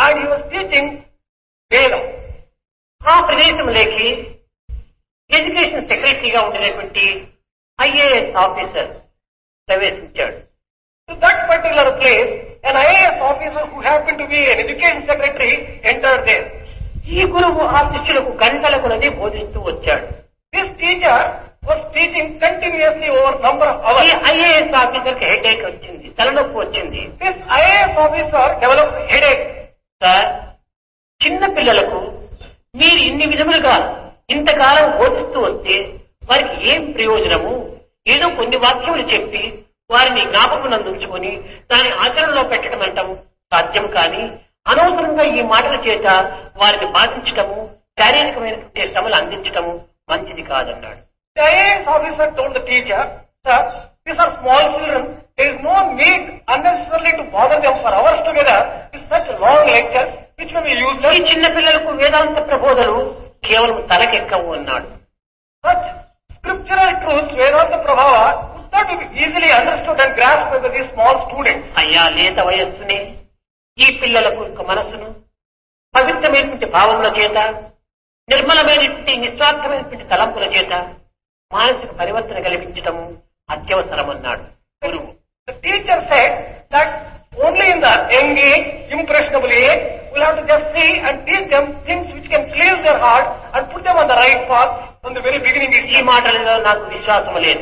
and he was teaching Vedam. ఆ ప్రదేశంలోకి education సెక్రటరీగా ఉండినటువంటి ఐఏఎస్ ఆఫీసర్ ప్రవేశించాడు To that particular place, an IAS officer who happened to be an education secretary entered there. ఈ గురువు ఆ శిష్యులకు గంటల కొలది బోధిస్తూ వచ్చాడు This teacher was teaching continuously over number of ఈ hours. ఐఏఎస్ ఆఫీసర్ కి హెడేక్ వచ్చింది తలనొప్పి వచ్చింది This IAS officer developed headache. సార్ చిన్న పిల్లలకు మీరు ఇన్ని విధములుగా ఇంతకాలం బోధిస్తూ వస్తే వారికి ఏం ప్రయోజనము ఏదో కొన్ని వాక్యములు చెప్పి వారిని జ్ఞాపకం అందించుకొని దాని ఆచరణలో పెట్టడం అంటాం సాధ్యం కానీ అనవసరంగా ఈ మాటల చేత వారిని బాధించటము శారీరకమైనటువంటి శ్రమలు అందించటము మంచిది కాదన్నాడు The IAS officer told the teacher, Sir, these are small children. There is no need unnecessarily to bother them for hours together with such long lectures which may be ఈ useless. చిన్న పిల్లలకు వేదాంత ప్రబోధలు కేవలం తలకెక్కవు అన్నాడు Such scriptural truths, Vedanta Prabhava, could not be easily understood and grasped by these small students. అయ్యా లేత వయస్సుని ఈ పిల్లలకు యొక్క మనస్సును పవిత్రమైనటువంటి భావముల చేత నిర్మలమైనటువంటి నిస్వార్థమైనటువంటి తలంపుల చేత మానసిక పరివర్తన కల్పించటము అత్యవసరమన్నాడు గురువు The teacher said that only in the young age, impressionable age, we'll have to just see and teach them things which can please their heart and put them on the right path from the very beginning ఈ itself. మాటలలో నాకు విశ్వాసం లేదు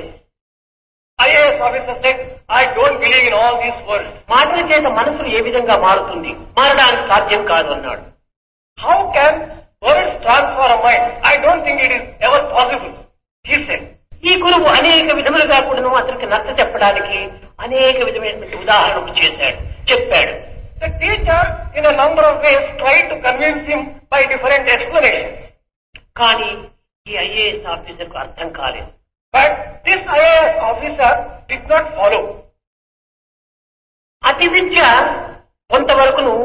IAS officer said, I don't believe in all these words. మాటల చేత మనసులు ఏ విధంగా మారుతుంది మారడానికి సాధ్యం కాదు అన్నాడు How can words transform a mind? I don't think it is ever possible. He said. ఈ గురువు అనేక విధములుగా కూడాను అతనికి నచ్చ చెప్పడానికి అనేక విధమైనటువంటి ఉదాహరణలు చేశాడు చెప్పాడు The teacher, in a number of ways, tried to convince him by different explanations. కానీ ఈ ఐఏఎస్ ఆఫీసర్ కు అర్థం కాలేదు But this IAS officer did not follow. అతి విద్య కొంతవరకును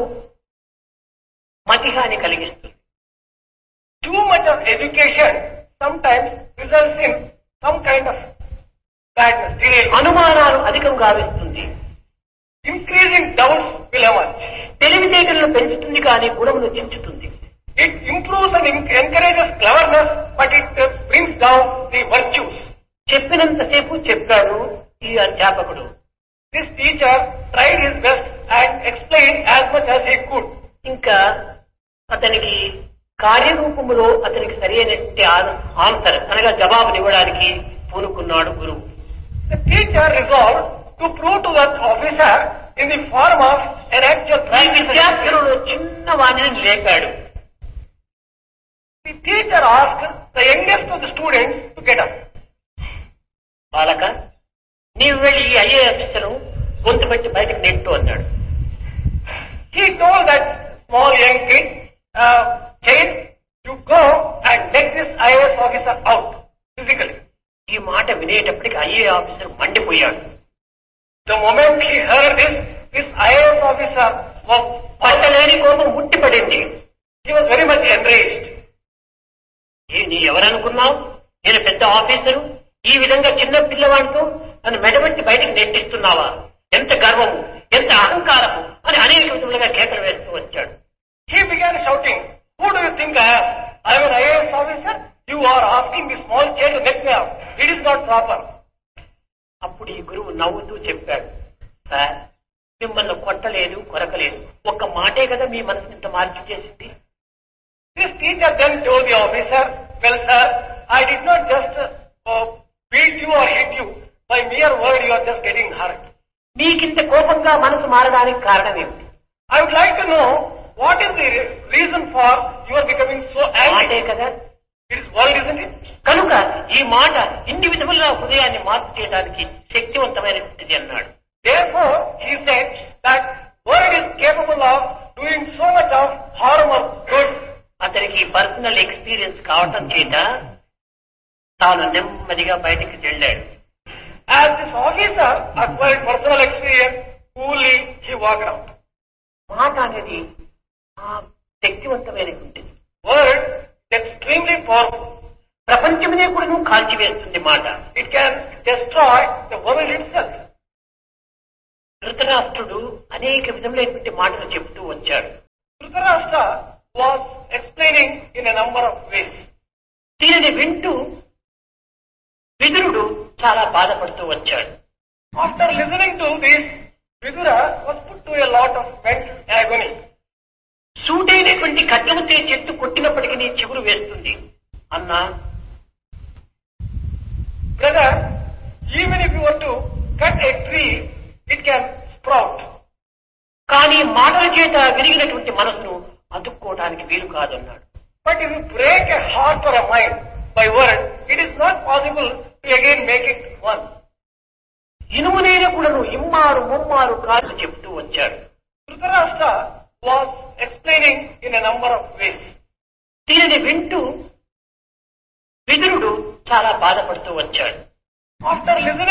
మతిహాని కలిగిస్తుంది Too much of education sometimes results in some kind of badness, delay. అనుమానాలు అధికంగా వేస్తుంది Increasing doubts will emerge. తెలివితేటలను పెంచుతుంది కానీ గుణమును దించుతుంది It improves and en- encourages cleverness, but it uh, brings down the virtues. చెప్పినంతసేపు చెప్పాడు ఈ అధ్యాపకుడు This teacher tried his best and explained as much as he could. ఇంకా అతనికి కార్యరూపములో అతనికి సరైనటువంటి ఆన్సర్ అనగా జవాబునివ్వడానికి పూనుకున్నాడు గురువు The teacher resolved to prove to that officer in the form of an actual ఈ practical విద్యార్థులలో చిన్న వాణిని లేపాడు The teacher asked the youngest of the students to get up. బాలక నీవు వెళ్ళి ఈ ఐఏ ఆఫీసరు గొంతు పెట్టి బయటకు నెట్టు అన్నాడు He told that small young kid, uh, child, you go and let this IAS officer out physically. ఈ మాట వినేటప్పటికి ఐఏ ఆఫీసర్ మండిపోయాడు The moment he heard this, this IAS officer was పట్టలేని కోపం ముట్టిపడింది he was very much enraged. ఏ నీ ఎవరనుకున్నావు నేను పెద్ద ఆఫీసరు ఈ విధంగా చిన్న పిల్లవాడితో నన్ను మెడబెట్టి బయటకు నెట్టిస్తున్నావా ఎంత గర్వము ఎంత అహంకారము అని అనేక విధములుగా కేకలు వేస్తూ వచ్చాడు He began shouting, Who do you think I am? I am an IAS officer. You are asking this small child to let me out. It is not proper. అప్పుడు ఈ గురువు నవ్వుతూ చెప్పాడు సార్ మిమ్మల్ని కొట్టలేదు కొరకలేదు ఒక్క మాటే కదా మీ మనసుని ఇంత మార్పు చేసింది This teacher then told the officer, Well, sir, I did not just uh, beat you or hit you. By mere word, you are just getting hurt. మీకింత కోపంగా మనసు మారడానికి కారణం ఏమిటి I would like to know what is the re- reason for you are becoming so మాటే angry. కదా It is word, isn't it? కనుక ఈ మాట ఇన్ని విధములుగా హృదయాన్ని మార్పు చేయడానికి శక్తివంతమైనటువంటిది అన్నాడు Therefore, he said that word is capable of doing so much of harm or good. అతనికి పర్సనల్ ఎక్స్పీరియన్స్ కావటం చేత తాను నెమ్మదిగా బయటికి వెళ్ళాడు As this officer acquired personal experience, coolly he walked out. మాట అనేది ఆ శక్తివంతమైనటువంటిది Word is extremely powerful. ప్రపంచమునే కూడా నువ్వు కాల్చివేస్తుంది మాట It can destroy the world itself. ధృతరాష్ట్రుడు అనేక విధములైనటువంటి మాటలు చెబుతూ వచ్చాడు number of ways. దీనిని వింటూ విదురుడు చాలా బాధపడుతూ వచ్చాడు After listening to this, Vidura was put to a lot of mental agony. సూటైనటువంటి ఖడ్గముతే చెట్టు కొట్టినప్పటికీ నీ చిగురు వేస్తుంది అన్నా Brother, even if you were to cut a tree, it can sprout. కానీ మాటల చేత విరిగినటువంటి మనసును అతుక్కోవడానికి వీలు కాదన్నాడు But if you break a heart or a mind by word, it is not possible to again make it one. ఇనుమునైన కూడాను ఇమ్మారు ముమ్మారు కాదు చెప్తూ వచ్చాడు Dhritarashtra was explaining in a number of ways. దీనిని వింటూ విదురుడు చాలా బాధపడుతూ వచ్చాడు After listening